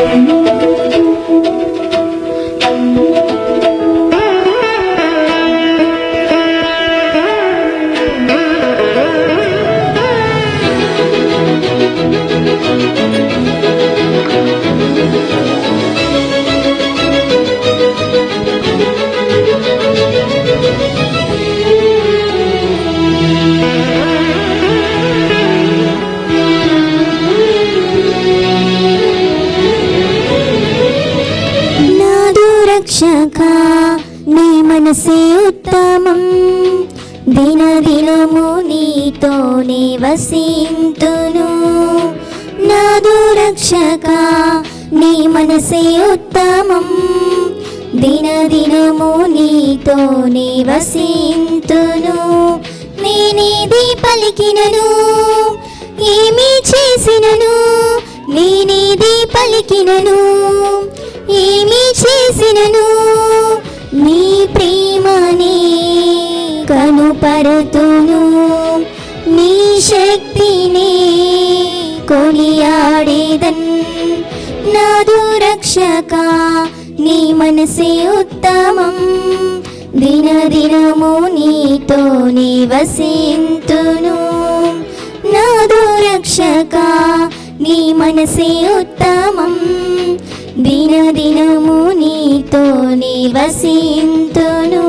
నాదు రక్షక నీ మనసే ఉత్తమం దిన దినము నీతోనే వసింతును నాదు రక్షక నీ మనసే ఉత్తమం దిన దినము నీతోనే వసింతును నేనేది పలికినను ఏమి చేసినను నేనేది పలికినను ఏమి చేసినను నీ ప్రేమని కనుపరుతును నీ శక్తిని కొనియాడేదన్ నాదు రక్షక నీ మనసే ఉత్తమం దిన దినము నీతోనే వసింతును నాదు రక్షక నీ మనసే ఉత్తమం దిన దినము నీతోనే వసింతును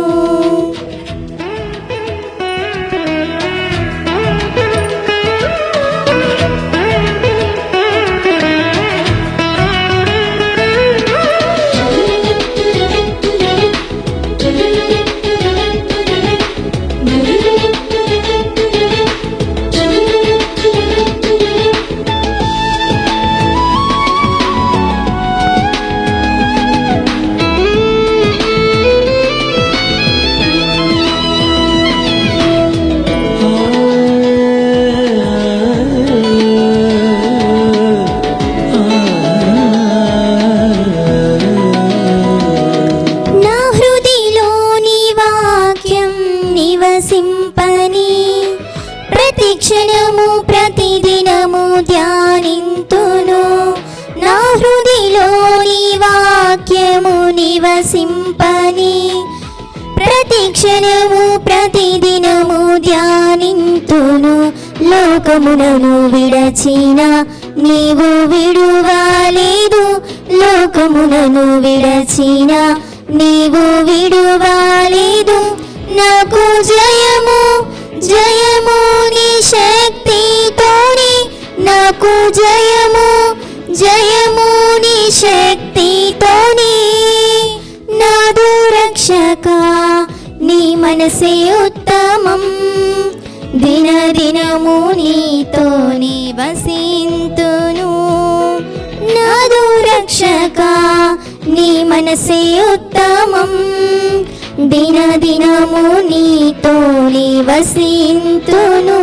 నా హృదిలోని వాక్యం నివసింపని ప్రతి క్షణము ప్రతిదినము ధ్యానింతును నా హృదిలోని వాక్యము నివసింపని ప్రతి క్షణము ప్రతిదినము ధ్యానింతును లోకములను విడచిన నీవు విడువాలేదు లోకములను విడచిన నీవు విడువాలేదు నాకు జయము జయము నీ శక్తితోనే నాకు జయము జయము నీ శక్తితోనే నాదు రక్షక నీ మనసే ఉత్తమం దిన దినము నీతోనే వసింతును నాదు రక్షక నీ మనసే ఉత్తమం దిన దినము నీతోనే వసింతును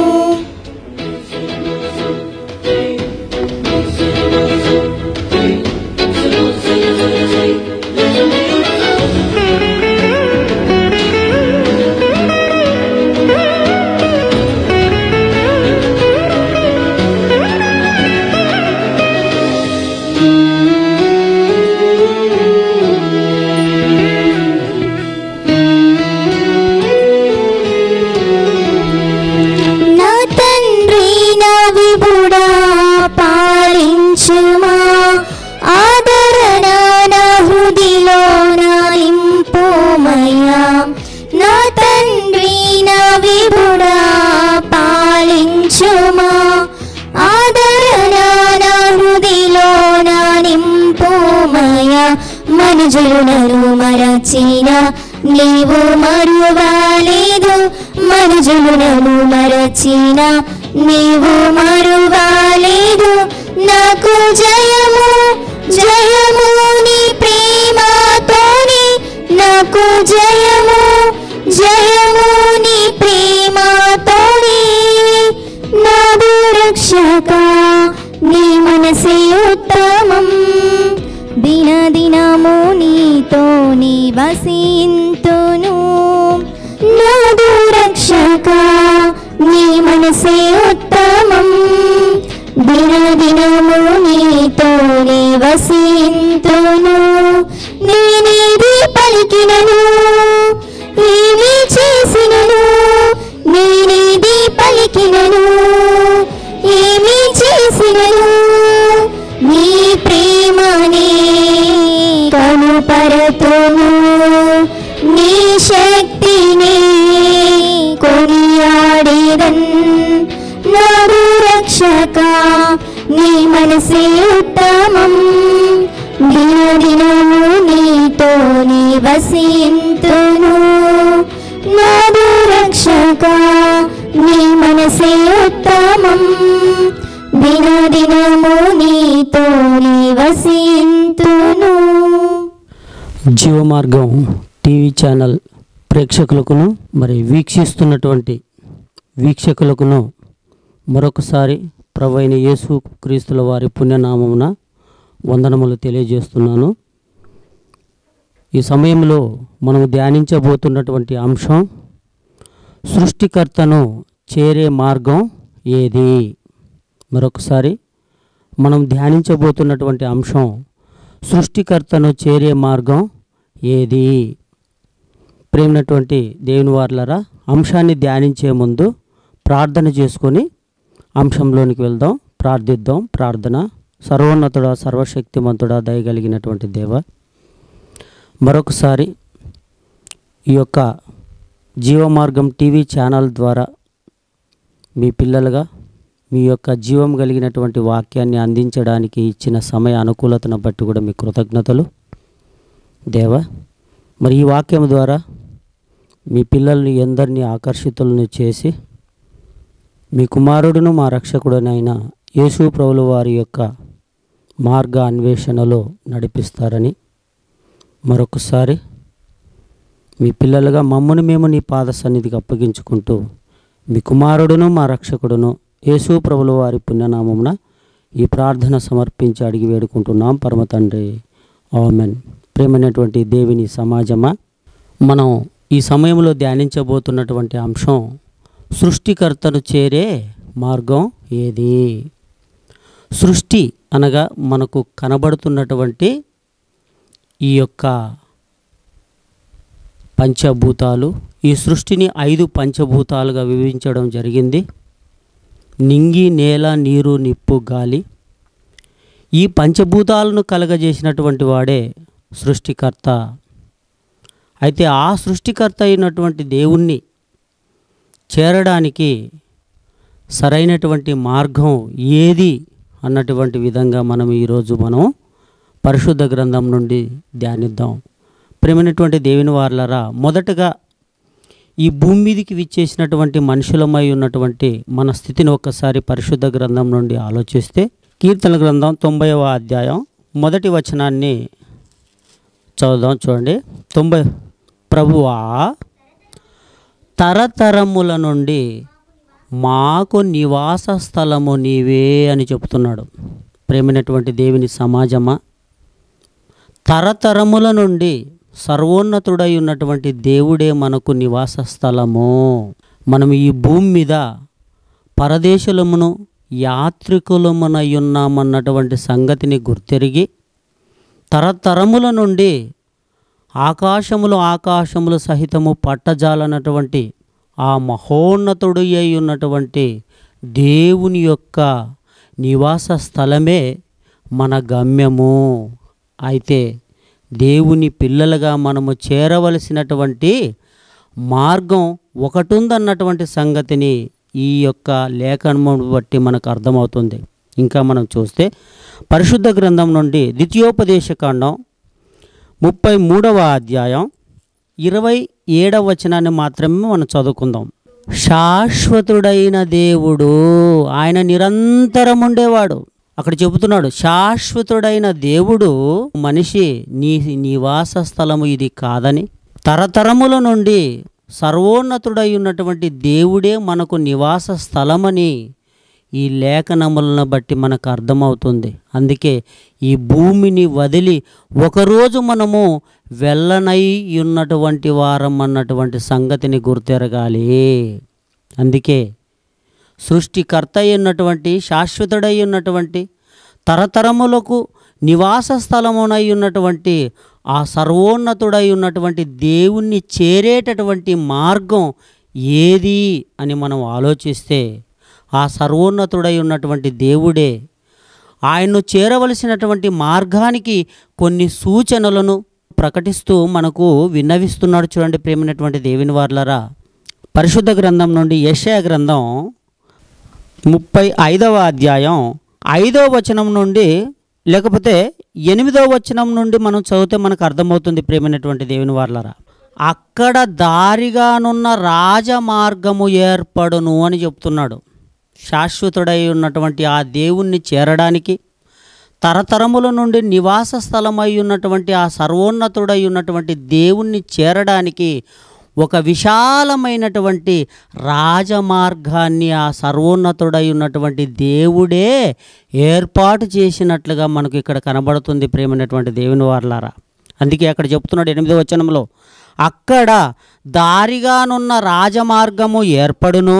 నా తండ్రి నా విభుడా పాలించుమా ఆదరణ నా హృదిలో నా ఇంపోమయ్యా నా తండ్రి నా విభుడా పాలించుమా ఆదరణ నా హృదిలో నా నింపోమయ్యా మనుజులను మరచిన నీవు మరువాలేదు మనుజులను మరచిన నీవు మరువాలేదు నాకు జయము జయము నీ ప్రేమతోని నాకు జయము జయము నీ ప్రేమతోని నాదు రక్షక నీ మనసే ఉత్తమం దిన దినము నీతోని వసింతును నాదు రక్షక నీ మనసే ఉత్తమం దిన దినము నీతోని వసింతును నేనేది పలికినను ఏమి చేసినను నేనేది పలికినను ఏమి చేసినను నీ ప్రేమని కనుపరతును నీ శక్తిని కొనియాడేదన్ నాడు రక్షక నీ మనసే ఉత్తమం దినదినము నీతో నీ వసింతును నాడు రక్షక నీ మనసే ఉత్తమం దినదినము నీతో నీ వసింతును జీవమార్గం టీవీ ఛానల్ ప్రేక్షకులకును మరి వీక్షిస్తున్నటువంటి వీక్షకులకును మరొకసారి ప్రభు అయిన యేసు క్రీస్తుల వారి పుణ్యనామమున వందనములు తెలియజేస్తున్నాను ఈ సమయంలో మనం ధ్యానించబోతున్నటువంటి అంశం సృష్టికర్తను చేరే మార్గం ఏది మరొకసారి మనం ధ్యానించబోతున్నటువంటి అంశం సృష్టికర్తను చేరే మార్గం ఏది ప్రేమినటువంటి దేవుని వార్లరా అంశాన్ని ధ్యానించే ముందు ప్రార్థన చేసుకొని అంశంలోనికి వెళ్దాం ప్రార్థిద్దాం ప్రార్థన సర్వోన్నతుడా సర్వశక్తిమంతుడా దయగలిగినటువంటి దేవ మరొకసారి ఈ యొక్క జీవమార్గం టీవీ ఛానల్ ద్వారా మీ పిల్లలుగా మీ యొక్క జీవం కలిగినటువంటి వాక్యాన్ని అందించడానికి ఇచ్చిన సమయ అనుకూలతను బట్టి కూడా మీ కృతజ్ఞతలు దేవా మరి ఈ వాక్యం ద్వారా మీ పిల్లల్ని ఎందరినీ ఆకర్షితులను చేసి మీ కుమారుడును మా రక్షకుడునైన యేసు ప్రభుల వారి యొక్క మార్గ అన్వేషణలో నడిపిస్తారని మరొకసారి మీ పిల్లలుగా మమ్మను మేము నీ పాద సన్నిధికి అప్పగించుకుంటూ మీ కుమారుడును మా రక్షకుడును యేసు ప్రభుల వారి పుణ్యనామమున ఈ ప్రార్థన సమర్పించి అడిగి వేడుకుంటున్నాం పరమ తండ్రి ఆమెన్ ప్రేమైనటువంటి దేవిని సమాజమా మనం ఈ సమయంలో ధ్యానించబోతున్నటువంటి అంశం సృష్టికర్తను చేరే మార్గం ఏది సృష్టి అనగా మనకు కనబడుతున్నటువంటి ఈ యొక్క పంచభూతాలు ఈ సృష్టిని ఐదు పంచభూతాలుగా విభజించడం జరిగింది నింగి నేల నీరు నిప్పు గాలి ఈ పంచభూతాలను కలగజేసినటువంటి వాడే సృష్టికర్త అయితే ఆ సృష్టికర్త అయినటువంటి దేవుణ్ణి చేరడానికి సరైనటువంటి మార్గం ఏది అన్నటువంటి విధంగా మనం ఈరోజు మనం పరిశుద్ధ గ్రంథం నుండి ధ్యానిద్దాం ప్రేమైనటువంటి దేవుని వార్లరా మొదటగా ఈ భూమి మీదికి విచ్చేసినటువంటి మనుషులమై ఉన్నటువంటి మన స్థితిని ఒక్కసారి పరిశుద్ధ గ్రంథం నుండి ఆలోచిస్తే కీర్తన గ్రంథం తొంభైవ అధ్యాయం మొదటి వచనాన్ని చదువుదాం చూడండి తొంభై ప్రభువా తరతరముల నుండి మాకు నివాస స్థలము నీవే అని చెప్తున్నాడు ప్రేమైనటువంటి దేవుని సమాజమా తరతరముల నుండి సర్వోన్నతుడై ఉన్నటువంటి దేవుడే మనకు నివాస స్థలము మనం ఈ భూమి మీద పరదేశులమును యాత్రికులమునై ఉన్నామన్నటువంటి సంగతిని గుర్తెరిగి తరతరముల నుండి ఆకాశములు ఆకాశములు సహితము పట్టజాలనటువంటి ఆ మహోన్నతుడు అయి ఉన్నటువంటి దేవుని యొక్క నివాస స్థలమే మన గమ్యము అయితే దేవుని పిల్లలుగా మనము చేరవలసినటువంటి మార్గం ఒకటి ఉందన్నటువంటి సంగతిని ఈ యొక్క లేఖనం బట్టి మనకు అర్థమవుతుంది ఇంకా మనం చూస్తే పరిశుద్ధ గ్రంథం నుండి ద్వితీయోపదేశ కాండం ముప్పై మూడవ అధ్యాయం ఇరవై ఏడవ వచనాన్ని మాత్రమే మనం చదువుకుందాం శాశ్వతుడైన దేవుడు ఆయన నిరంతరం ఉండేవాడు అక్కడ చెబుతున్నాడు శాశ్వతుడైన దేవుడు మనిషి నీ నివాస స్థలము ఇది కాదని తరతరముల నుండి సర్వోన్నతుడై ఉన్నటువంటి దేవుడే మనకు నివాస స్థలమని ఈ లేఖనములను బట్టి మనకు అర్థమవుతుంది అందుకే ఈ భూమిని వదిలి ఒకరోజు మనము వెళ్ళనై ఉన్నటువంటి వారం అన్నటువంటి సంగతిని గుర్తెరగాలి అందుకే సృష్టికర్త అయినటువంటి శాశ్వతుడై ఉన్నటువంటి తరతరములకు నివాస స్థలమునై ఉన్నటువంటి ఆ సర్వోన్నతుడై ఉన్నటువంటి దేవుణ్ణి చేరేటటువంటి మార్గం ఏది అని మనం ఆలోచిస్తే ఆ సర్వోన్నతుడై ఉన్నటువంటి దేవుడే ఆయన్ను చేరవలసినటువంటి మార్గానికి కొన్ని సూచనలను ప్రకటిస్తూ మనకు విన్నవిస్తున్నాడు చూడండి ప్రేమైనటువంటి దేవుని వార్లరా పరిశుద్ధ గ్రంథం నుండి యెషయా గ్రంథం ముప్పై ఐదవ అధ్యాయం ఐదవ వచనం నుండి లేకపోతే ఎనిమిదవ వచనం నుండి మనం చదివితే మనకు అర్థమవుతుంది ప్రేమైనటువంటి దేవుని వార్లరా అక్కడ దారిగానున్న రాజమార్గము ఏర్పడును అని చెప్తున్నాడు శాశ్వతుడై ఉన్నటువంటి ఆ దేవుణ్ణి చేరడానికి తరతరముల నుండి నివాస స్థలమై ఉన్నటువంటి ఆ సర్వోన్నతుడై ఉన్నటువంటి దేవుణ్ణి చేరడానికి ఒక విశాలమైనటువంటి రాజమార్గాన్ని ఆ సర్వోన్నతుడై ఉన్నటువంటి దేవుడే ఏర్పాటు చేసినట్లుగా మనకు ఇక్కడ కనబడుతుంది ప్రేమైనటువంటి దేవుని వార్లారా అందుకే అక్కడ చెప్తున్నాడు ఎనిమిదో వచనంలో అక్కడ దారిగానున్న రాజమార్గము ఏర్పడును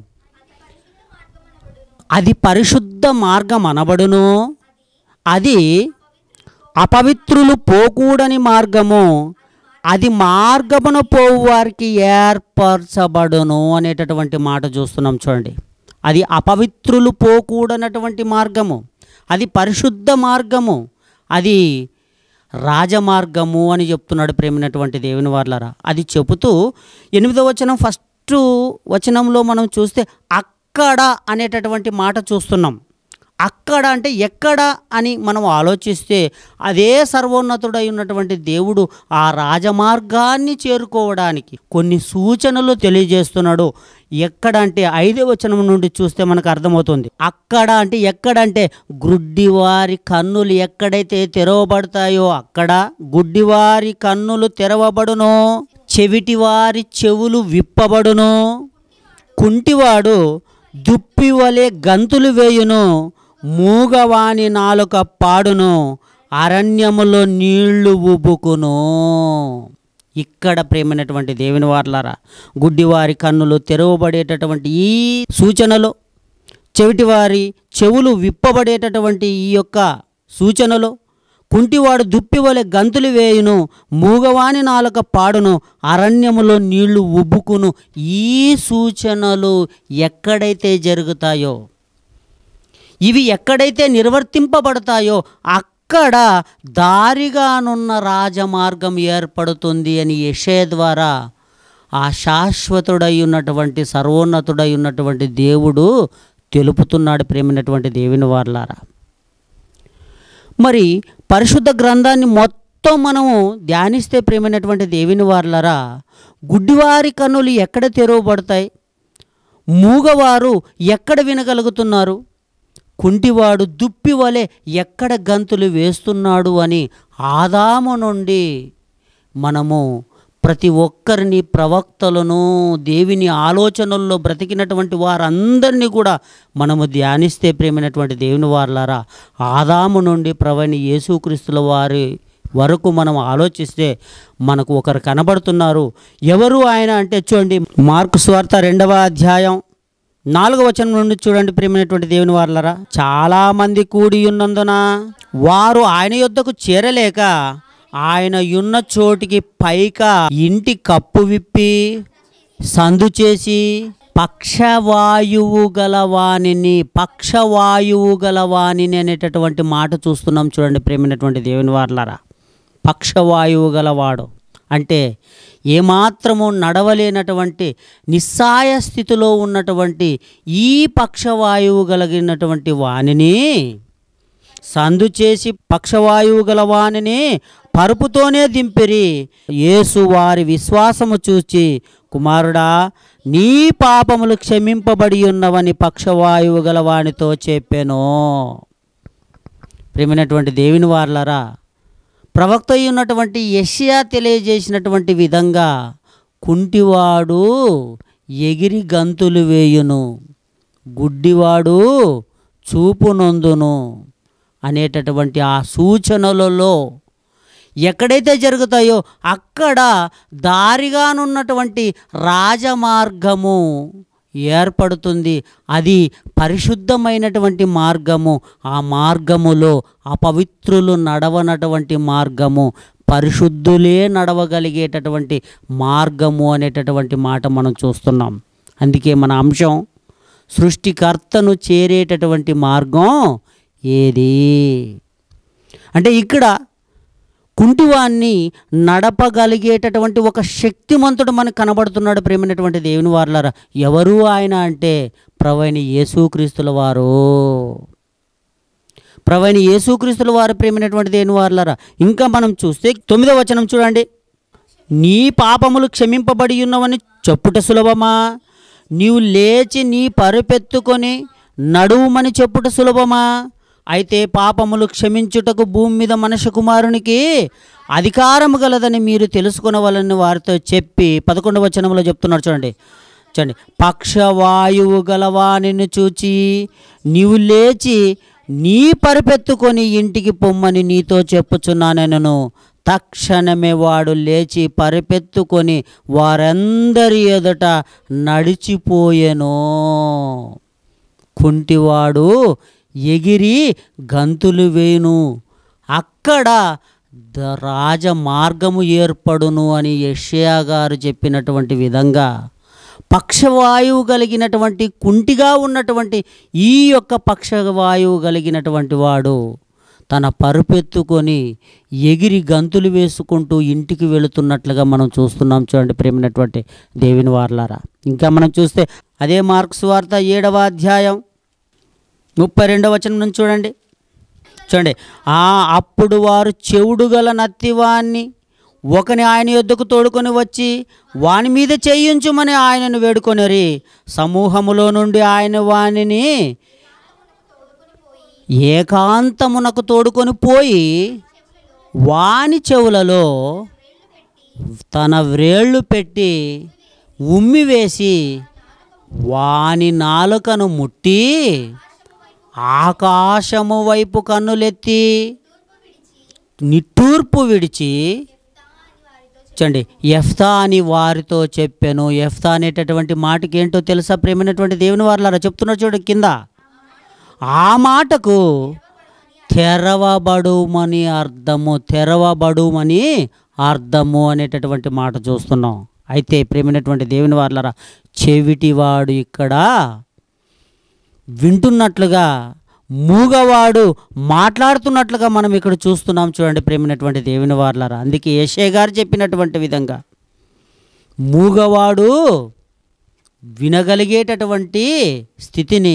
అది పరిశుద్ధ మార్గం అనబడును అది అపవిత్రులు పోకూడని మార్గము అది మార్గమున పోవు వారికి ఏర్పరచబడును అనేటటువంటి మాట చూస్తున్నాం చూడండి అది అపవిత్రులు పోకూడనటువంటి మార్గము అది పరిశుద్ధ మార్గము అది రాజమార్గము అని చెప్తున్నాడు ప్రేమినటువంటి దేవుని వార్లరా అది చెబుతూ ఎనిమిదో వచనం ఫస్ట్ వచనంలో మనం చూస్తే అక్కడ అనేటటువంటి మాట చూస్తున్నాం అక్కడ అంటే ఎక్కడ అని మనం ఆలోచిస్తే అదే సర్వోన్నతుడై ఉన్నటువంటి దేవుడు ఆ రాజమార్గాన్ని చేరుకోవడానికి కొన్ని సూచనలు తెలియజేస్తున్నాడు ఎక్కడ అంటే ఐదో వచనం నుండి చూస్తే మనకు అర్థమవుతుంది అక్కడ అంటే ఎక్కడంటే గుడ్డివారి కన్నులు ఎక్కడైతే తెరవబడతాయో అక్కడ గుడ్డివారి కన్నులు తెరవబడును చెవిటివారి చెవులు విప్పబడును కుంటివాడు దుప్పి వలె గంతులు వేయును మూగవాని నాలుక పాడును అరణ్యములో నీళ్లు ఉబుకును ఇక్కడ ప్రేమైనటువంటి దేవుని వార్లారా గుడ్డివారి కన్నులు తెరవబడేటటువంటి ఈ సూచనలో చెవిటివారి చెవులు విప్పబడేటటువంటి ఈ యొక్క సూచనలో కుంటివాడు దుప్పి వలె గంతులు వేయును మూగవాని నాలుక పాడును అరణ్యములో నీళ్లు ఉబ్బుకును ఈ సూచనలు ఎక్కడైతే జరుగుతాయో ఇవి ఎక్కడైతే నిర్వర్తింపబడతాయో అక్కడ దారిగానున్న రాజమార్గం ఏర్పడుతుంది అని యశే ద్వారా ఆ శాశ్వతుడై ఉన్నటువంటి సర్వోన్నతుడై ఉన్నటువంటి దేవుడు తెలుపుతున్నాడు ప్రేమైనటువంటి దేవుని వార్లారా మరి పరిశుద్ధ గ్రంథాన్ని మొత్తం మనము ధ్యానిస్తే ప్రేమైనటువంటి దేవుని వార్లరా గుడ్డివారి కన్నులు ఎక్కడ తెరవబడతాయి మూగవారు ఎక్కడ వినగలుగుతున్నారు కుంటివాడు దుప్పి వలె ఎక్కడ గంతులు వేస్తున్నాడు అని ఆదాము నుండి మనము ప్రతి ఒక్కరిని ప్రవక్తలను దేవుని ఆలోచనల్లో బ్రతికినటువంటి వారందరినీ కూడా మనము ధ్యానిస్తే ప్రేమైనటువంటి దేవుని వార్లారా ఆదాము నుండి ప్రవణి యేసుక్రీస్తుల వారి వరకు మనం ఆలోచిస్తే మనకు ఒకరు కనబడుతున్నారు ఎవరు ఆయన అంటే చూడండి మార్కు స్వార్త రెండవ అధ్యాయం నాలుగవ వచనం నుండి చూడండి ప్రేమైనటువంటి దేవుని వార్లరా చాలా మంది కూడి ఉన్నందున వారు ఆయన యొద్దకు చేరలేక ఆయన ఉన్న చోటికి పైక ఇంటి కప్పు విప్పి సందు చేసి పక్షవాయువు గలవాణిని పక్షవాయువు గలవాణిని అనేటటువంటి మాట చూస్తున్నాం చూడండి ప్రేమైనటువంటి దేవుని వార్లరా పక్షవాయువు గలవాడు అంటే ఏమాత్రము నడవలేనటువంటి నిస్సాయ స్థితిలో ఉన్నటువంటి ఈ పక్షవాయువు కలిగినటువంటి వాణిని సందు చేసి పక్షవాయువు గల వాణిని పరుపుతోనే దింపిరి యేసు వారి విశ్వాసము చూచి కుమారుడా నీ పాపములు క్షమింపబడి ఉన్నవని పక్షవాయువు గల వానితో చెప్పాను ప్రేమైనటువంటి దేవుని వార్లరా ప్రవక్త అయి ఉన్నటువంటి యష్యా తెలియజేసినటువంటి విధంగా కుంటివాడు ఎగిరి గంతులు వేయును గుడ్డివాడు చూపు నొందును అనేటటువంటి ఆ సూచనలలో ఎక్కడైతే జరుగుతాయో అక్కడ దారిగానున్నటువంటి రాజమార్గము ఏర్పడుతుంది అది పరిశుద్ధమైనటువంటి మార్గము ఆ మార్గములో అపవిత్రులు నడవనటువంటి మార్గము పరిశుద్ధులే నడవగలిగేటటువంటి మార్గము అనేటటువంటి మాట మనం చూస్తున్నాం అందుకే మన అంశం సృష్టికర్తను చేరేటటువంటి మార్గం ఏది అంటే ఇక్కడ కుంటివాన్ని నడపగలిగేటటువంటి ఒక శక్తిమంతుడు మనకు కనబడుతున్నాడు ప్రేమైనటువంటి దేవుని వారులారా ఎవరు ఆయన అంటే ప్రవైన యేసుక్రీస్తుల వారు ప్రవైన యేసుక్రీస్తుల వారు ప్రేమైనటువంటి దేవుని వారులారా ఇంకా మనం చూస్తే తొమ్మిదో వచనం చూడండి నీ పాపములు క్షమింపబడి ఉన్నవని చెప్పుట సులభమా నీవు లేచి నీ పరుపెత్తుకొని నడువుమని చెప్పుట సులభమా అయితే పాపములు క్షమించుటకు భూమి మీద మనుష్య కుమారునికి అధికారము గలదని మీరు తెలుసుకునవలని వారితో చెప్పి పదకొండవ వచనంలో చెప్తున్నారు చూడండి చూడండి పక్షవాయువు గలవానిని చూచి నీవు లేచి నీ పరిపెత్తుకొని ఇంటికి పొమ్మని నీతో చెప్పుచున్నానెనను తక్షణమే వాడు లేచి పరిపెత్తుకొని వారందరి ఎదుట నడిచిపోయెను కుంటివాడు ఎగిరి గంతులు వేయును అక్కడ ద రాజ మార్గము ఏర్పడును అని యెషయా గారు చెప్పినటువంటి విధంగా పక్షవాయువు కలిగినటువంటి కుంటిగా ఉన్నటువంటి ఈ యొక్క పక్షవాయువు కలిగినటువంటి వాడు తన పరుపెత్తుకొని ఎగిరి గంతులు వేసుకుంటూ ఇంటికి వెళుతున్నట్లుగా మనం చూస్తున్నాం చూడండి ప్రేమైనటువంటి దేవుని వార్లారా ఇంకా మనం చూస్తే అదే మార్క్స్ వార్త ఏడవ అధ్యాయం ముప్పై రెండవ వచనం నుంచి చూడండి చూడండి ఆ అప్పుడు వారు చెవుడు గల నత్తివాన్ని ఒకని ఆయన యొద్దకు తోడుకొని వచ్చి వాని మీద చేయించుమని ఆయనను వేడుకొనిరి సమూహములో నుండి ఆయన వానిని ఏకాంతమునకు తోడుకొని పోయి వాని చెవులలో తన వ్రేళ్ళు పెట్టి ఉమ్మి వేసి వాని నాలుకను ముట్టి ఆకాశము వైపు కన్నులెత్తి నిట్టూర్పు విడిచి చూడండి ఎఫ్తా అని వారితో చెప్పాను ఎఫ్తా అనేటటువంటి మాటకి ఏంటో తెలుసా ప్రేమైనటువంటి దేవుని వారులారా చెప్తున్నారు చూడండి కింద ఆ మాటకు తెరవబడుమని అర్థము తెరవబడుమని అర్థము అనేటటువంటి మాట చూస్తున్నాం అయితే ప్రేమైనటువంటి దేవుని వారులారా చెవిటివాడు ఇక్కడ వింటున్నట్లుగా మూగవాడు మాట్లాడుతున్నట్లుగా మనం ఇక్కడ చూస్తున్నాం చూడండి ప్రేమైనటువంటి దేవుని వార్లారా అందుకే ఏషే గారు చెప్పినటువంటి విధంగా మూగవాడు వినగలిగేటటువంటి స్థితిని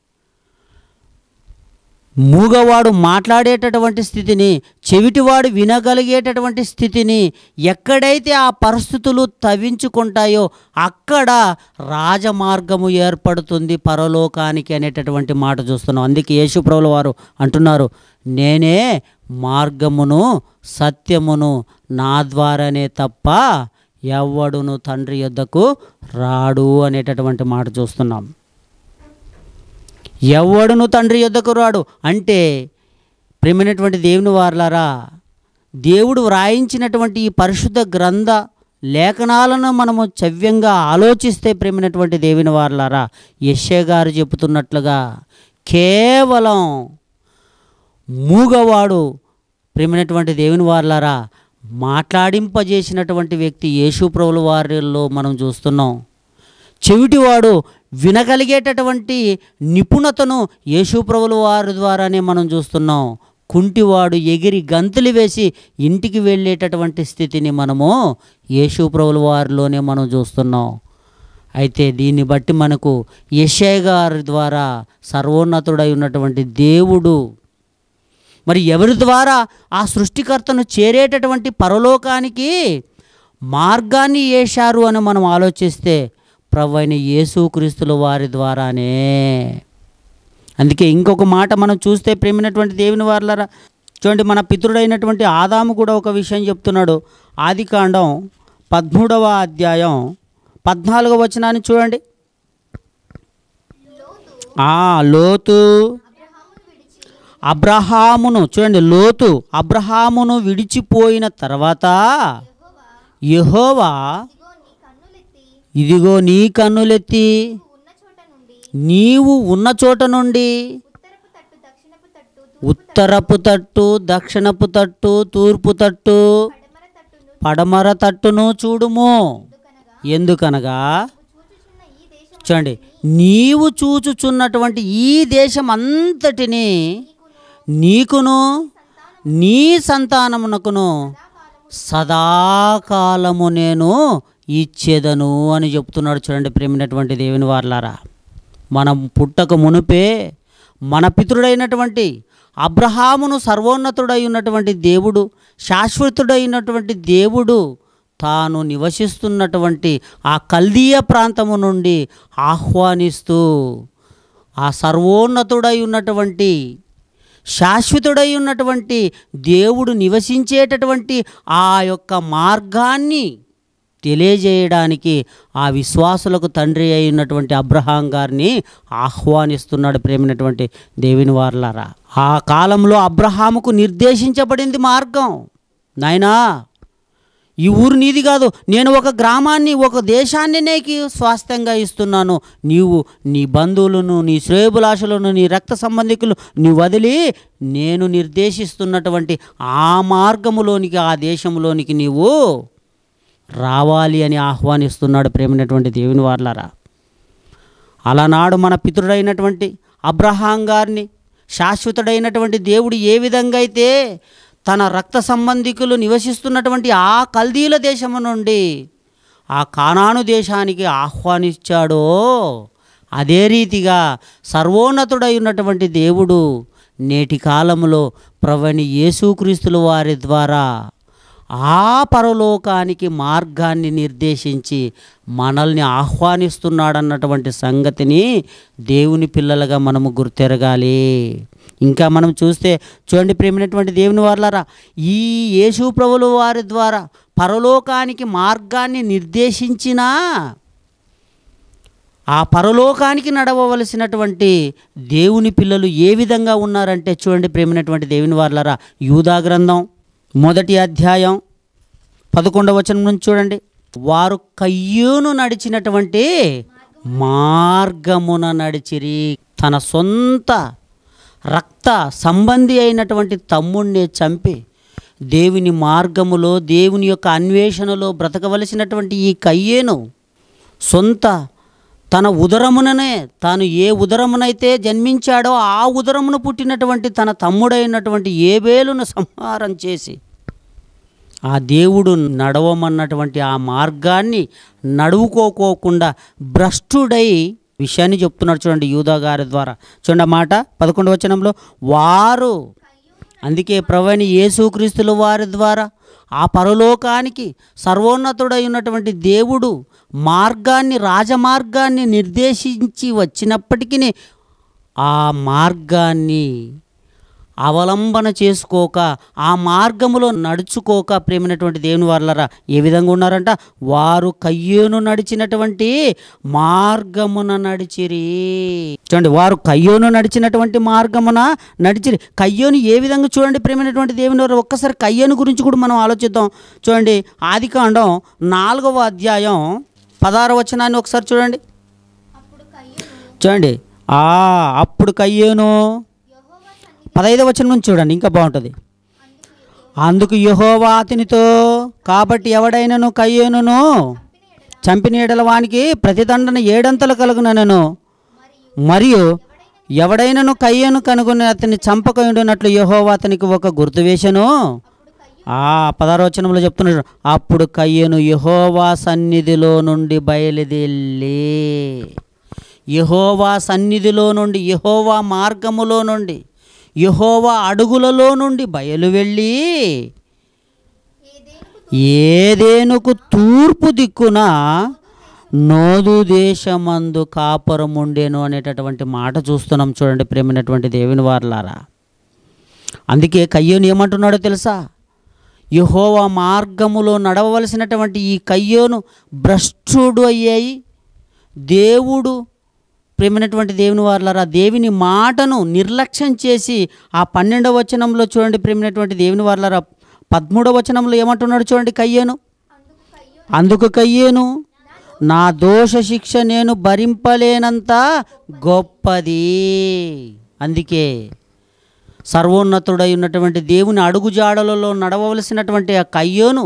మూగవాడు మాట్లాడేటటువంటి స్థితిని చెవిటివాడు వినగలిగేటటువంటి స్థితిని ఎక్కడైతే ఆ పరిస్థితులు తవ్వించుకుంటాయో అక్కడ రాజమార్గము ఏర్పడుతుంది పరలోకానికి అనేటటువంటి మాట చూస్తున్నాం అందుకే యేసుప్రభుల వారు అంటున్నారు నేనే మార్గమును సత్యమును నా ద్వారానే తప్ప ఎవ్వడును తండ్రి యొద్దకు రాడు అనేటటువంటి మాట చూస్తున్నాం ఎవడును తండ్రి యొద్దకు రాడు అంటే ప్రేమైనటువంటి దేవుని వార్లారా దేవుడు వ్రాయించినటువంటి ఈ పరిశుద్ధ గ్రంథ లేఖనాలను మనము చవ్యంగా ఆలోచిస్తే ప్రేమైనటువంటి దేవుని వార్లారా యశ్య గారు చెబుతున్నట్లుగా కేవలం మూగవాడు ప్రేమైనటువంటి దేవుని వార్లారా మాట్లాడింపజేసినటువంటి వ్యక్తి యేసుప్రభుల వారిలో మనం చూస్తున్నాం చెవిటివాడు వినగలిగేటటువంటి నిపుణతను యేసుప్రభుల వారి ద్వారానే మనం చూస్తున్నాం కుంటివాడు ఎగిరి గంతులు వేసి ఇంటికి వెళ్ళేటటువంటి స్థితిని మనము యేసుప్రభుల వారిలోనే మనం చూస్తున్నాం అయితే దీన్ని బట్టి మనకు యశయ్ గారి ద్వారా సర్వోన్నతుడై ఉన్నటువంటి దేవుడు మరి ఎవరి ద్వారా ఆ సృష్టికర్తను చేరేటటువంటి పరలోకానికి మార్గాన్ని వేశారు అని మనం ఆలోచిస్తే ప్రభు అయిన యేసుక్రీస్తుల వారి ద్వారానే అందుకే ఇంకొక మాట మనం చూస్తే ప్రేమైనటువంటి దేవుని వారులరా చూడండి మన పితృడైనటువంటి ఆదాము కూడా ఒక విషయం చెప్తున్నాడు ఆది కాండం పదమూడవ అధ్యాయం పద్నాలుగవ వచనాన్ని చూడండి ఆ లోతు అబ్రహామును చూడండి లోతు అబ్రహామును విడిచిపోయిన తర్వాత యెహోవా ఇదిగో నీ కన్నులెత్తి నీవు ఉన్న చోట నుండి ఉత్తరపు తట్టు దక్షిణపు తట్టు తూర్పు తట్టు పడమర తట్టును చూడుము ఎందుకనగా చూడండి నీవు చూచుచున్నటువంటి ఈ దేశం అంతటిని నీకును నీ సంతానమునకును సదాకాలము నేను ఇచ్చేదను అని చెప్తున్నాడు చూడండి ప్రేమినటువంటి దేవుని వార్లారా మనం పుట్టక మునుపే మన పితృడైనటువంటి అబ్రహామును సర్వోన్నతుడై ఉన్నటువంటి దేవుడు శాశ్వతుడైనటువంటి దేవుడు తాను నివసిస్తున్నటువంటి ఆ కల్దీయ ప్రాంతము నుండి ఆహ్వానిస్తూ ఆ సర్వోన్నతుడై ఉన్నటువంటి శాశ్వతుడై ఉన్నటువంటి దేవుడు నివసించేటటువంటి ఆ యొక్క మార్గాన్ని తెలియజేయడానికి ఆ విశ్వాసులకు తండ్రి అయినటువంటి అబ్రహాం గారిని ఆహ్వానిస్తున్నాడు ప్రేమినటువంటి దేవుని వార్లారా ఆ కాలంలో అబ్రహాముకు నిర్దేశించబడింది మార్గం నాయనా ఈ ఊరు నీది కాదు నేను ఒక గ్రామాన్ని ఒక దేశాన్ని నీకు స్వాస్థ్యంగా ఇస్తున్నాను నీవు నీ బంధువులను నీ శ్రేయబులాషులను నీ రక్త సంబంధికులు నీ వదిలి నేను నిర్దేశిస్తున్నటువంటి ఆ మార్గములోనికి ఆ దేశంలోనికి నీవు రావాలి అని ఆహ్వానిస్తున్నాడు ప్రేమైనటువంటి దేవుని వార్లారా అలనాడు మన పితృడైనటువంటి అబ్రహాం గారిని శాశ్వతుడైనటువంటి దేవుడు ఏ విధంగా అయితే తన రక్త సంబంధికులు నివసిస్తున్నటువంటి ఆ కల్దీల దేశము నుండి ఆ కానాను దేశానికి ఆహ్వానించాడో అదే రీతిగా సర్వోన్నతుడై ఉన్నటువంటి దేవుడు నేటి కాలంలో ప్రవణి యేసుక్రీస్తుల వారి ద్వారా ఆ పరలోకానికి మార్గాన్ని నిర్దేశించి మనల్ని ఆహ్వానిస్తున్నాడన్నటువంటి సంగతిని దేవుని పిల్లలుగా మనము గుర్తెరగాలి ఇంకా మనం చూస్తే చూడండి ప్రేమైనటువంటి దేవుని వార్లారా ఈ యేసు ప్రభుల వారి ద్వారా పరలోకానికి మార్గాన్ని నిర్దేశించినా ఆ పరలోకానికి నడవవలసినటువంటి దేవుని పిల్లలు ఏ విధంగా ఉన్నారంటే చూడండి ప్రేమైనటువంటి దేవుని వార్లారా యూదా గ్రంథం మొదటి అధ్యాయం పదకొండవ వచనం నుంచి చూడండి వారు కయ్యూను నడిచినటువంటి మార్గమున నడిచిరి తన సొంత రక్త సంబంధి అయినటువంటి తమ్ముణ్ణి చంపి దేవుని మార్గములో దేవుని యొక్క అన్వేషణలో బ్రతకవలసినటువంటి ఈ కయ్యేను సొంత తన ఉదరముననే తాను ఏ ఉదరమునైతే జన్మించాడో ఆ ఉదరమును పుట్టినటువంటి తన తమ్ముడైనటువంటి ఏబేలును సంహారం చేసి ఆ దేవుడు నడవమన్నటువంటి ఆ మార్గాన్ని నడువుకోకోకుండా భ్రష్టుడై విషయాన్ని చెప్తున్నాడు చూడండి యూదా గారి ద్వారా చూడండి ఆ మాట పదకొండు వచనంలో వారు అందుకే ప్రవణి యేసుక్రీస్తుల వారి ద్వారా ఆ పరలోకానికి సర్వోన్నతుడై ఉన్నటువంటి దేవుడు మార్గాన్ని రాజమార్గాన్ని నిర్దేశించి వచ్చినప్పటికీ ఆ మార్గాన్ని అవలంబన చేసుకోక ఆ మార్గములో నడుచుకోక ప్రేమైనటువంటి దేవుని వాళ్ళరా ఏ విధంగా ఉన్నారంట వారు కయ్యోను నడిచినటువంటి మార్గమున నడిచిరి చూడండి వారు కయ్యోను నడిచినటువంటి మార్గమున నడిచిరి కయ్యోను ఏ విధంగా చూడండి ప్రేమైనటువంటి దేవుని వారు ఒక్కసారి కయ్యోను గురించి కూడా మనం ఆలోచిద్దాం చూడండి ఆదికాండం నాలుగవ అధ్యాయం పదహార వచనాన్ని ఒకసారి చూడండి చూడండి ఆ అప్పుడు కయ్యోను పదహైదవ వచనం నుంచి చూడండి ఇంకా బాగుంటుంది అందుకు యహోవా అతనితో కాబట్టి ఎవడైనను కయ్యేనును చంపిన ఎడల వానికి ప్రతిదండన ఏడంతలు కలుగునను మరియు ఎవడైనను కయ్యను కనుగొని అతన్ని చంపకుండానట్లు యహోవా అతనికి ఒక గుర్తు వేశాను ఆ పదారోచనంలో చెప్తున్నాడు అప్పుడు కయ్యను యహోవా సన్నిధిలో నుండి బయలుదేరి యహోవా సన్నిధిలో నుండి యహోవా మార్గములో నుండి యహోవా అడుగులలో నుండి బయలు వెళ్ళి ఏదేనుకు తూర్పు దిక్కున నోదు దేశమందు కాపురం ఉండేను అనేటటువంటి మాట చూస్తున్నాం చూడండి ప్రేమైనటువంటి దేవుని వారలారా అందుకే కయ్యోని ఏమంటున్నాడో తెలుసా యహోవా మార్గములో నడవవలసినటువంటి ఈ కయ్యోను భ్రష్టుడు అయ్యాయి దేవుడు ప్రేమైనటువంటి దేవుని వారులారా దేవుని మాటను నిర్లక్ష్యం చేసి ఆ పన్నెండవ వచనంలో చూడండి ప్రేమైనటువంటి దేవుని వారులారా పదమూడవ వచనంలో ఏమంటున్నాడు చూడండి కయ్యేను అందుకు కయ్యేను నా దోష శిక్ష నేను భరింపలేనంత గొప్పది అందుకే సర్వోన్నతుడై ఉన్నటువంటి దేవుని అడుగుజాడలలో నడవవలసినటువంటి ఆ కయ్యోను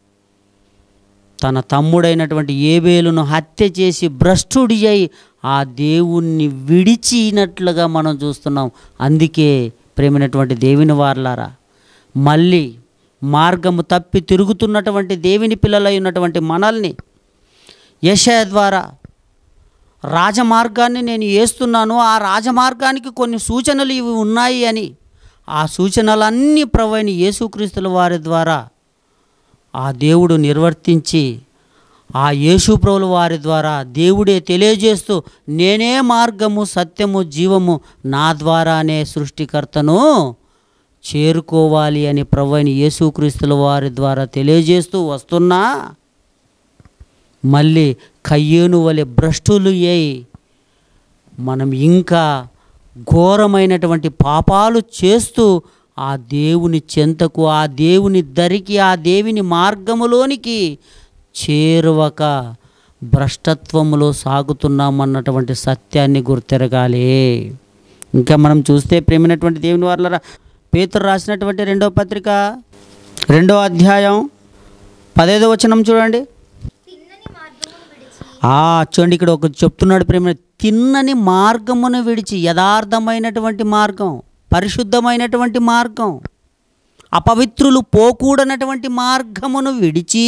తన తమ్ముడైనటువంటి ఏబేలును హత్య చేసి భ్రష్టుడి అయి ఆ దేవుణ్ణి విడిచినట్లుగా మనం చూస్తున్నాం అందుకే ప్రేమైనటువంటి దేవుని వార్లారా మళ్ళీ మార్గము తప్పి తిరుగుతున్నటువంటి దేవుని పిల్లలై ఉన్నటువంటి మనల్ని యశయ ద్వారా రాజమార్గాన్ని నేను వేస్తున్నాను ఆ రాజమార్గానికి కొన్ని సూచనలు ఇవి ఉన్నాయి అని ఆ సూచనలన్నీ ప్రవైన యేసుక్రీస్తుల వారి ద్వారా ఆ దేవుడు నిర్వర్తించి ఆ యేసుప్రభుల వారి ద్వారా దేవుడే తెలియజేస్తూ నేనే మార్గము సత్యము జీవము నా ద్వారానే సృష్టికర్తను చేరుకోవాలి అని ప్రవైన యేసుక్రీస్తుల వారి ద్వారా తెలియజేస్తూ వస్తున్నా మళ్ళీ కయ్యేను వలె భ్రష్టులు అయి మనం ఇంకా ఘోరమైనటువంటి పాపాలు చేస్తూ ఆ దేవుని చెంతకు ఆ దేవుని దరికి ఆ దేవుని మార్గములోనికి చేరువక భ్రష్టత్వములో సాగుతున్నామన్నటువంటి సత్యాన్ని గుర్తెరగాలి ఇంకా మనం చూస్తే ప్రేమైనటువంటి దేవుని వాళ్ళ పేతురు రాసినటువంటి రెండో పత్రిక రెండో అధ్యాయం పదైదో వచనం చూడండి ఆ చూడండి ఇక్కడ ఒక చెప్తున్నాడు ప్రేమ తిన్నని మార్గమును విడిచి యథార్థమైనటువంటి మార్గం పరిశుద్ధమైనటువంటి మార్గం అపవిత్రులు పోకూడనటువంటి మార్గమును విడిచి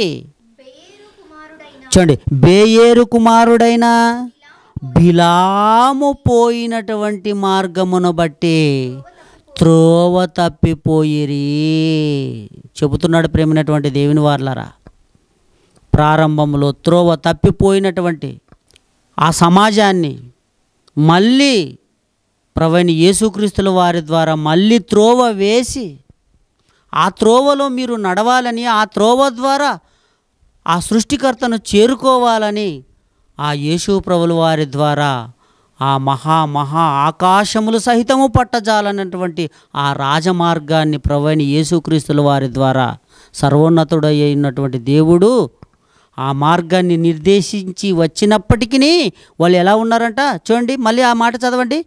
చూడండి బేయేరు కుమారుడైన బిలాము పోయినటువంటి మార్గమును బట్టి త్రోవ తప్పిపోయిరి చెబుతున్నాడు ప్రేమైనటువంటి దేవుని వార్లరా ప్రారంభంలో త్రోవ తప్పిపోయినటువంటి ఆ సమాజాన్ని మళ్ళీ ప్రవైన యేసుక్రీస్తుల వారి ద్వారా మళ్ళీ త్రోవ వేసి ఆ త్రోవలో మీరు నడవాలని ఆ త్రోవ ద్వారా ఆ సృష్టికర్తను చేరుకోవాలని ఆ యేసు ప్రభుల వారి ద్వారా ఆ మహా మహా ఆకాశములు సహితము పట్టజాలన్నటువంటి ఆ రాజమార్గాన్ని ప్రవైన యేసుక్రీస్తుల వారి ద్వారా సర్వోన్నతుడై ఉన్నటువంటి దేవుడు ఆ మార్గాన్ని నిర్దేశించి వచ్చినప్పటికీ వాళ్ళు ఎలా ఉన్నారంట చూడండి మళ్ళీ ఆ మాట చదవండి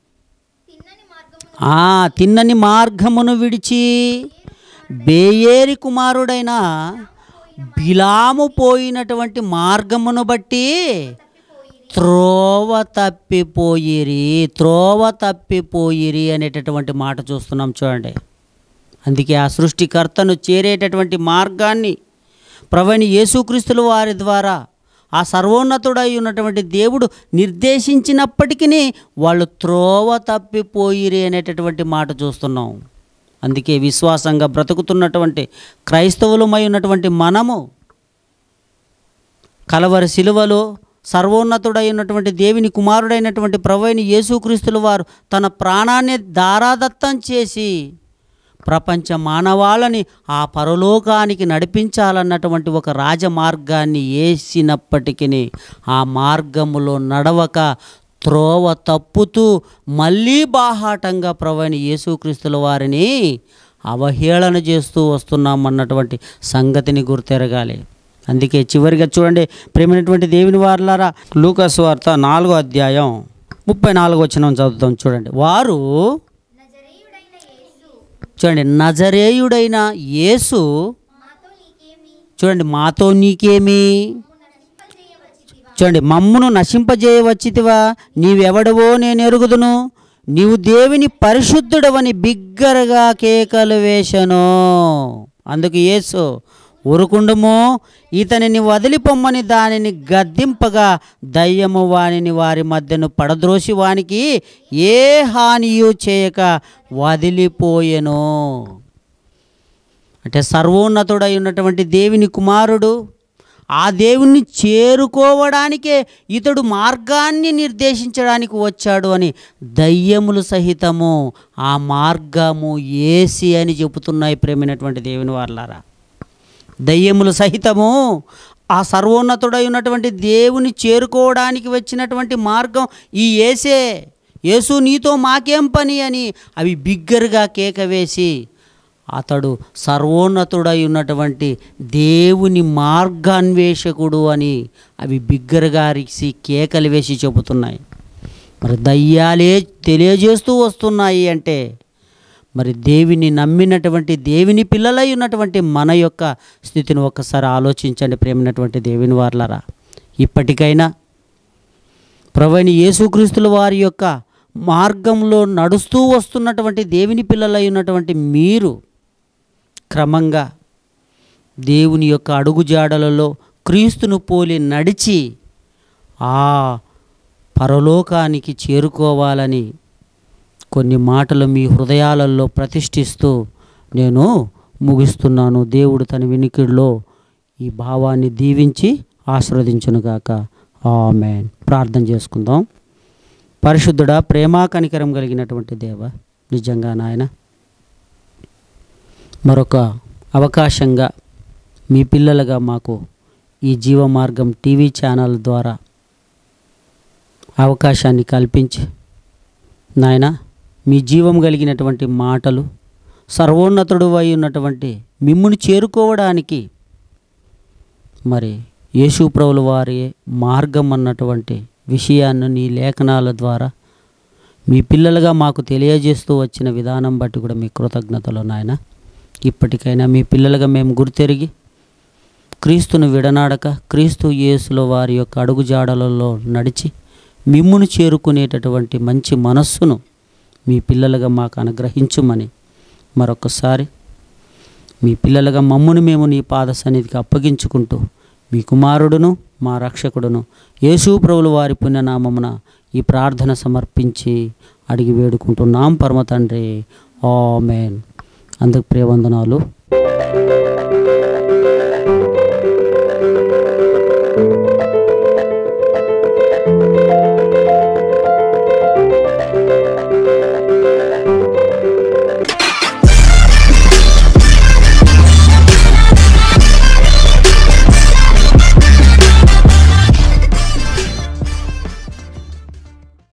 ఆ తిన్నని మార్గమును విడిచి బేయేరి కుమారుడైన బిలాము పోయినటువంటి మార్గమును బట్టి త్రోవ తప్పిపోయిరి త్రోవ తప్పిపోయిరి అనేటటువంటి మాట చూస్తున్నాం చూడండి అందుకే ఆ సృష్టికర్తను చేరేటటువంటి మార్గాన్ని ప్రవీణ యేసుక్రీస్తుల వారి ద్వారా ఆ సర్వోన్నతుడై ఉన్నటువంటి దేవుడు నిర్దేశించినప్పటికీ వాళ్ళు త్రోవ తప్పిపోయిరి అనేటటువంటి మాట చూస్తున్నాం అందుకే విశ్వాసంగా బ్రతుకుతున్నటువంటి క్రైస్తవులమై ఉన్నటువంటి మనము కలవరి శిలువలో సర్వోన్నతుడై ఉన్నటువంటి దేవుని కుమారుడైనటువంటి ప్రవైన యేసుక్రీస్తుల వారు తన ప్రాణాన్ని దారాదత్తం చేసి ప్రపంచ మానవాళని ఆ పరలోకానికి నడిపించాలన్నటువంటి ఒక రాజమార్గాన్ని వేసినప్పటికీ ఆ మార్గములో నడవక త్రోవ తప్పుతూ మళ్ళీ బాహాటంగా ప్రవైన యేసుక్రీస్తుల వారిని అవహేళన చేస్తూ వస్తున్నామన్నటువంటి సంగతిని గుర్తెరగాలి అందుకే చివరిగా చూడండి ప్రేమైనటువంటి దేవుని వారులారా లూకస్ వార్త నాలుగో అధ్యాయం ముప్పై నాలుగు వచ్చిన చదువుతాం చూడండి వారు చూడండి నజరేయుడైన యేసు చూడండి మాతో నీకేమి చూడండి మమ్మును నశింపజేయవచ్చితివా నీవెవడవో నేను ఎరుగుదును నీవు దేవుని పరిశుద్ధుడవని బిగ్గరగా కేకలు వేశను అందుకు యేసు ఉరుకుండుము ఇతనిని వదిలిపొమ్మని దానిని గద్దింపగా దయ్యము వానిని వారి మధ్యను పడద్రోసి వానికి ఏ హానియు చేయక వదిలిపోయెను అంటే సర్వోన్నతుడై ఉన్నటువంటి దేవుని కుమారుడు ఆ దేవుణ్ణి చేరుకోవడానికే ఇతడు మార్గాన్ని నిర్దేశించడానికి వచ్చాడు అని దయ్యములు సహితము ఆ మార్గము ఏసి అని చెబుతున్నాయి ప్రేమైనటువంటి దేవుని వార్లారా దయ్యములు సహితము ఆ సర్వోన్నతుడై ఉన్నటువంటి దేవుని చేరుకోవడానికి వచ్చినటువంటి మార్గం ఈ ఏసే యేసు నీతో మాకేం పని అని అవి బిగ్గరగా కేక వేసి అతడు సర్వోన్నతుడై ఉన్నటువంటి దేవుని మార్గాన్వేషకుడు అని అవి బిగ్గరగారిసి కేకలు వేసి చెబుతున్నాయి మరి దయ్యాలే తెలియజేస్తూ వస్తున్నాయి అంటే మరి దేవిని నమ్మినటువంటి దేవుని పిల్లలై ఉన్నటువంటి మన యొక్క స్థితిని ఒక్కసారి ఆలోచించండి ప్రేమైనటువంటి దేవుని వార్లరా ఇప్పటికైనా ప్రవణి యేసుక్రీస్తుల వారి యొక్క మార్గంలో నడుస్తూ వస్తున్నటువంటి దేవుని పిల్లలై ఉన్నటువంటి మీరు క్రమంగా దేవుని యొక్క అడుగుజాడలలో క్రీస్తును పోలి నడిచి ఆ పరలోకానికి చేరుకోవాలని కొన్ని మాటలు మీ హృదయాలలో ప్రతిష్ఠిస్తూ నేను ముగిస్తున్నాను దేవుడు తన వినికిడిలో ఈ భావాన్ని దీవించి ఆశీర్వదించునుగాక ఆమెన్ ప్రార్థన చేసుకుందాం పరిశుద్ధుడా ప్రేమా కనికరం కలిగినటువంటి దేవ నిజంగా నాయన మరొక అవకాశంగా మీ పిల్లలుగా మాకు ఈ జీవ మార్గం టీవీ ఛానల్ ద్వారా అవకాశాన్ని కల్పించి నాయన మీ జీవం కలిగినటువంటి మాటలు సర్వోన్నతుడు అయి ఉన్నటువంటి మిమ్ముని చేరుకోవడానికి మరి యేసుప్రభుల వారి మార్గం అన్నటువంటి విషయాన్ని నీ లేఖనాల ద్వారా మీ పిల్లలుగా మాకు తెలియజేస్తూ వచ్చిన విధానం బట్టి కూడా మీ కృతజ్ఞతలు నాయన ఇప్పటికైనా మీ పిల్లలుగా మేము గుర్తెరిగి క్రీస్తును విడనాడక క్రీస్తు యేసులో వారి యొక్క అడుగుజాడలలో నడిచి మిమ్మును చేరుకునేటటువంటి మంచి మనస్సును మీ పిల్లలుగా మాకు అనుగ్రహించుమని మరొకసారి మీ పిల్లలుగా మమ్మును మేము నీ పాద సన్నిధికి అప్పగించుకుంటూ మీ కుమారుడును మా రక్షకుడును యేసు ప్రభులు వారి పుణ్యనామమున ఈ ప్రార్థన సమర్పించి అడిగి వేడుకుంటున్నాం పరమ తండ్రి ఆమెన్ అందుకు ప్రియవందనాలు